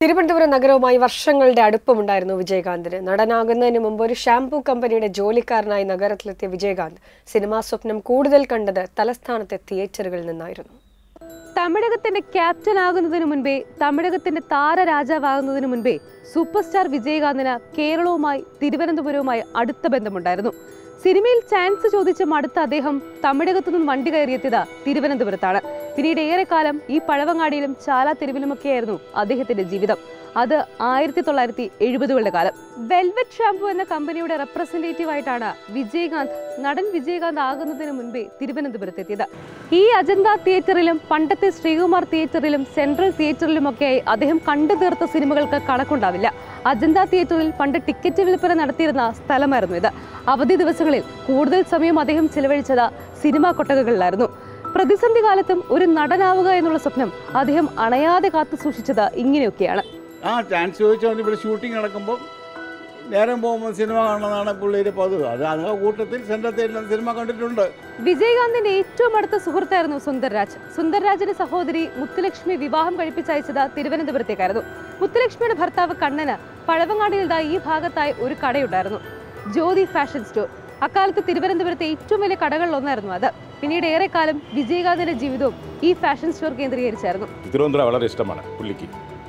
തിരുവനന്തപുരം നഗരവുമായി വർഷങ്ങളുടെ അടുപ്പമുണ്ടായിരുന്നു വിജയകാന്തിന് നടനാകുന്നതിന് മുമ്പ് ഒരു ഷാംപൂ കമ്പനിയുടെ ജോലിക്കാരനായി നഗരത്തിലെത്തിയ വിജയകാന്ത് സിനിമാ സ്വപ്നം കൂടുതൽ കണ്ടത് തലസ്ഥാനത്തെ തിയേറ്ററുകളിൽ നിന്നായിരുന്നു തമിഴകത്തിന്റെ ക്യാപ്റ്റൻ ആകുന്നതിന് മുൻപേ തമിഴകത്തിന്റെ താരരാജാവാകുന്നതിന് മുൻപേ സൂപ്പർ സ്റ്റാർ വിജയകാന്തിന് കേരളവുമായി തിരുവനന്തപുരവുമായി അടുത്ത ബന്ധമുണ്ടായിരുന്നു സിനിമയിൽ ചാൻസ് ചോദിച്ച് മടുത്ത അദ്ദേഹം തമിഴകത്തു നിന്നും വണ്ടി കയറിയെത്തിയത് തിരുവനന്തപുരത്താണ് പിന്നീട് ഏറെക്കാലം ഈ പഴവങ്ങാടിയിലും ചാല തെരുവിലുമൊക്കെയായിരുന്നു അദ്ദേഹത്തിന്റെ ജീവിതം അത് ആയിരത്തി തൊള്ളായിരത്തി എഴുപതുകളുടെ കാലം വെൽവെറ്റ് ഷാംപൂ എന്ന കമ്പനിയുടെ റെപ്രസെന്റേറ്റീവ് ആയിട്ടാണ് വിജയകാന്ത് നടൻ വിജയകാന്ത് ആകുന്നതിന് മുൻപേ തിരുവനന്തപുരത്തെത്തിയത് ഈ അജന്ത തിയേറ്ററിലും പണ്ടത്തെ ശ്രീകുമാർ തിയേറ്ററിലും സെൻട്രൽ തിയേറ്ററിലുമൊക്കെയായി അദ്ദേഹം കണ്ടു തീർത്ത സിനിമകൾക്ക് കണക്കുണ്ടാവില്ല അജന്ത തിയേറ്ററിൽ പണ്ട് ടിക്കറ്റ് വിൽപ്പന നടത്തിയിരുന്ന സ്ഥലമായിരുന്നു ഇത് അവധി ദിവസങ്ങളിൽ കൂടുതൽ സമയം അദ്ദേഹം ചിലവഴിച്ചത് സിനിമാ കൊട്ടകകളിലായിരുന്നു പ്രതിസന്ധി കാലത്തും ഒരു നടനാവുക എന്നുള്ള സ്വപ്നം അദ്ദേഹം അണയാതെ കാത്തു സൂക്ഷിച്ചത് ഇങ്ങനെയൊക്കെയാണ് ആ ചാൻസ് ചോദിച്ചാൽ ഇവിടെ ഷൂട്ടിംഗ് നടക്കുമ്പോൾ നേരം പോകുമ്പോൾ സിനിമ കാണുന്നതാണ് പുള്ളിയുടെ പതിവ് അത് ആ കൂട്ടത്തിൽ സെൻട്രൽ തിയേറ്ററിൽ സിനിമ കണ്ടിട്ടുണ്ട് വിജയകാന്തിന്റെ ഏറ്റവും അടുത്ത സുഹൃത്തായിരുന്നു സുന്ദർരാജ് സുന്ദർരാജിന്റെ സഹോദരി മുത്തുലക്ഷ്മി വിവാഹം കഴിപ്പിച്ചയച്ചത് തിരുവനന്തപുരത്തേക്കായിരുന്നു മുത്തുലക്ഷ്മിയുടെ ഭർത്താവ് കണ്ണന് പഴവങ്ങാടിയിൽ ദാ ഈ ഭാഗത്തായി ഒരു കടയുണ്ടായിരുന്നു ജ്യോതി ഫാഷൻ സ്റ്റോർ അക്കാലത്ത് തിരുവനന്തപുരത്തെ ഏറ്റവും വലിയ കടകളിലൊന്നായിരുന്നു അത് പിന്നീട് ഏറെക്കാലം വിജയകാന്തിന്റെ ജീവിതവും ഈ ഫാഷൻ സ്റ്റോർ കേന്ദ്രീകരിച്ചായിരുന്നു തിരുവനന്തപുരം വളരെ ഇഷ്ടമാണ് പുള്ളിക്ക്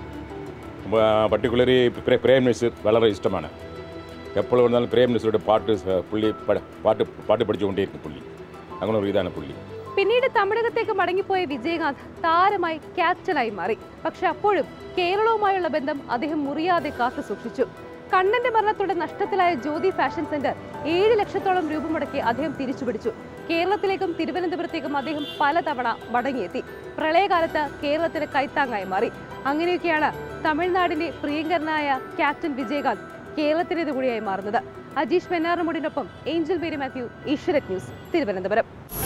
പർട്ടിക്കുലറി പ്രേം നസീർ വളരെ ഇഷ്ടമാണ് എപ്പോൾ വന്നാലും പ്രേം നസീറുടെ പാട്ട് സ- പുള്ളി പ- പാട്ട് പാട്ട് പഠിച്ചുകൊണ്ടേയിരിക്കും പുള്ളി അങ്ങനെ ഒരു ഇതാണ് പുള്ളി പിന്നീട് തമിഴകത്തേക്ക് മടങ്ങിപ്പോയ വിജയകാന്ത് താരമായി ക്യാപ്റ്റനായി മാറി പക്ഷെ അപ്പോഴും കേരളവുമായുള്ള ബന്ധം അദ്ദേഹം മുറിയാതെ കാത്തു സൂക്ഷിച്ചു കണ്ണന്റെ മരണത്തോടെ നഷ്ടത്തിലായ ജ്യോതി ഫാഷൻ സെന്റർ ഏഴ് ലക്ഷത്തോളം രൂപ മുടക്കി അദ്ദേഹം തിരിച്ചുപിടിച്ചു കേരളത്തിലേക്കും തിരുവനന്തപുരത്തേക്കും അദ്ദേഹം പലതവണ മടങ്ങിയെത്തി പ്രളയകാലത്ത് കേരളത്തിന് കൈത്താങ്ങായി മാറി അങ്ങനെയൊക്കെയാണ് തമിഴ്നാടിന്റെ പ്രിയങ്കരനായ ക്യാപ്റ്റൻ വിജയകാന്ത് കേരളത്തിനേത് കൂടിയായി മാറുന്നത് അജീഷ് വെന്നാറമുടിനൊപ്പം ഏഞ്ചൽ മേരി മാത്യു ഈശ്വരത് ന്യൂസ് തിരുവനന്തപുരം